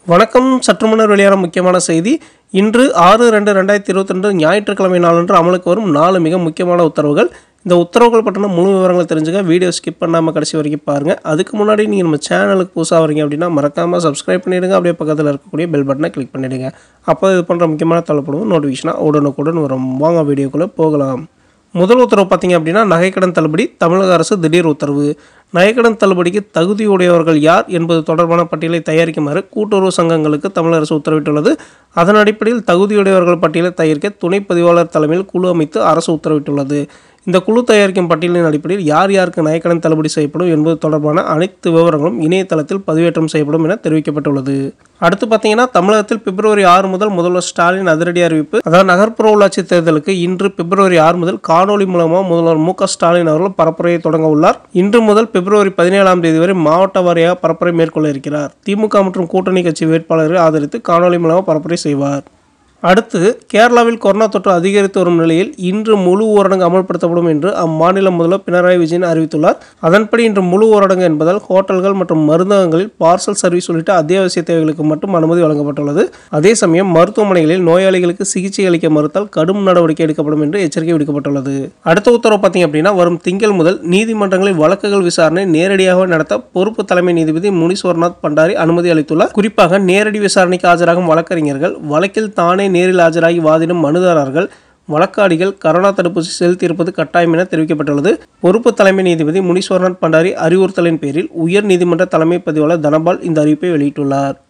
வணக்கம் சற்று முன்னர் வெளியான முக்கியமான செய்தி இன்று ஆறு ரெண்டு ரெண்டாயிரத்தி இருபத்தி ரெண்டு ஞாயிற்றுக்கிழமை நாளன்று அமலுக்கு வரும் நாலு மிக முக்கியமான உத்தரவுகள் இந்த உத்தரவுகள் பற்றின முழு விவரங்களை தெரிஞ்சுக்க வீடியோ ஸ்கிப் பண்ணாமல் கடைசி வரைக்கும் பாருங்கள் அதுக்கு முன்னாடி நீங்கள் நம்ம சேனலுக்கு புதுசாக வரீங்க அப்படின்னா மறக்காமல் சப்ஸ்கிரைப் பண்ணிடுங்க அப்படியே பக்கத்தில் இருக்கக்கூடிய பெல் பட்டனை கிளிக் பண்ணிடுங்க அப்போ இது பண்ணுற முக்கியமான தள்ளப்படும் நோட்டிஃபிகேஷனாக உடனுக்குடன் வரும் வாங்க வீடியோக்குள்ளே போகலாம் முதல் உத்தரவு பார்த்தீங்க அப்படின்னா நகைக்கடன் தள்ளுபடி தமிழக அரசு திடீர் உத்தரவு நகைக்கடன் தள்ளுபடிக்கு தகுதியுடையவர்கள் யார் என்பது தொடர்பான பட்டியலை தயாரிக்குமாறு கூட்டுறவு சங்கங்களுக்கு தமிழக அரசு உத்தரவிட்டுள்ளது அதன் அடிப்படையில் தகுதியுடையவர்கள் பட்டியலை தயாரிக்க துணை பதிவாளர் தலைமையில் குழு அமைத்து அரசு உத்தரவிட்டுள்ளது இந்த குழு தயாரிக்கும் பட்டியலின் அடிப்படையில் யார் யாருக்கு நகைக்கடன் தள்ளுபடி செய்யப்படும் என்பது தொடர்பான அனைத்து விவரங்களும் இணையதளத்தில் பதிவேற்றம் செய்யப்படும் என தெரிவிக்கப்பட்டுள்ளது அடுத்து பார்த்தீங்கன்னா தமிழகத்தில் பிப்ரவரி ஆறு முதல் முதல்வர் ஸ்டாலின் அதிரடி அறிவிப்பு அதாவது நகர்ப்புற உள்ளாட்சி தேர்தலுக்கு இன்று பிப்ரவரி ஆறு முதல் காணொலி மூலமாக முதல்வர் மு க ஸ்டாலின் அவர்கள் பரப்புரையை தொடங்க உள்ளார் இன்று முதல் பிப்ரவரி பதினேழாம் தேதி வரை மாவட்ட வாரியாக பரப்புரை மேற்கொள்ள இருக்கிறார் திமுக மற்றும் கூட்டணி கட்சி வேட்பாளரை ஆதரித்து காணொலி மூலமாக பரப்புரை செய்வார் அடுத்து கேரளாவில் கொரோனா தொற்று அதிகரித்து வரும் நிலையில் இன்று முழு ஊரடங்கு அமல்படுத்தப்படும் என்று அம்மாநில முதல்வர் பினராயி விஜயன் அறிவித்துள்ளார் அதன்படி இன்று முழு ஊரடங்கு என்பதால் ஹோட்டல்கள் மற்றும் மருந்தகங்களில் பார்சல் சர்வீஸ் உள்ளிட்ட அத்தியாவசிய தேவைகளுக்கு மட்டும் அனுமதி வழங்கப்பட்டுள்ளது அதே சமயம் மருத்துவமனைகளில் நோயாளிகளுக்கு சிகிச்சை அளிக்க மறுத்தால் கடும் நடவடிக்கை எடுக்கப்படும் என்று எச்சரிக்கை விடுக்கப்பட்டுள்ளது அடுத்த உத்தரவு பார்த்தீங்க அப்படின்னா வரும் திங்கள் முதல் நீதிமன்றங்களில் வழக்குகள் விசாரணை நேரடியாக நடத்த பொறுப்பு தலைமை நீதிபதி முனீஸ்வரநாத் பண்டாரி அனுமதி அளித்துள்ளார் குறிப்பாக நேரடி விசாரணைக்கு ஆஜராகும் வழக்கறிஞர்கள் வழக்கில் தானே நேரில் ஆஜராகி வாதிடும் மனுதாரர்கள் வழக்காடிகள் கரோனா தடுப்பூசி செலுத்தியிருப்பது கட்டாயம் என தெரிவிக்கப்பட்டுள்ளது பொறுப்பு தலைமை நீதிபதி முனீஸ்வரநாத் பண்டாரி அறிவுறுத்தலின் பேரில் உயர் நீதிமன்ற தலைமை பதிவாளர் தனபால் இந்த அறிவிப்பை வெளியிட்டுள்ளார்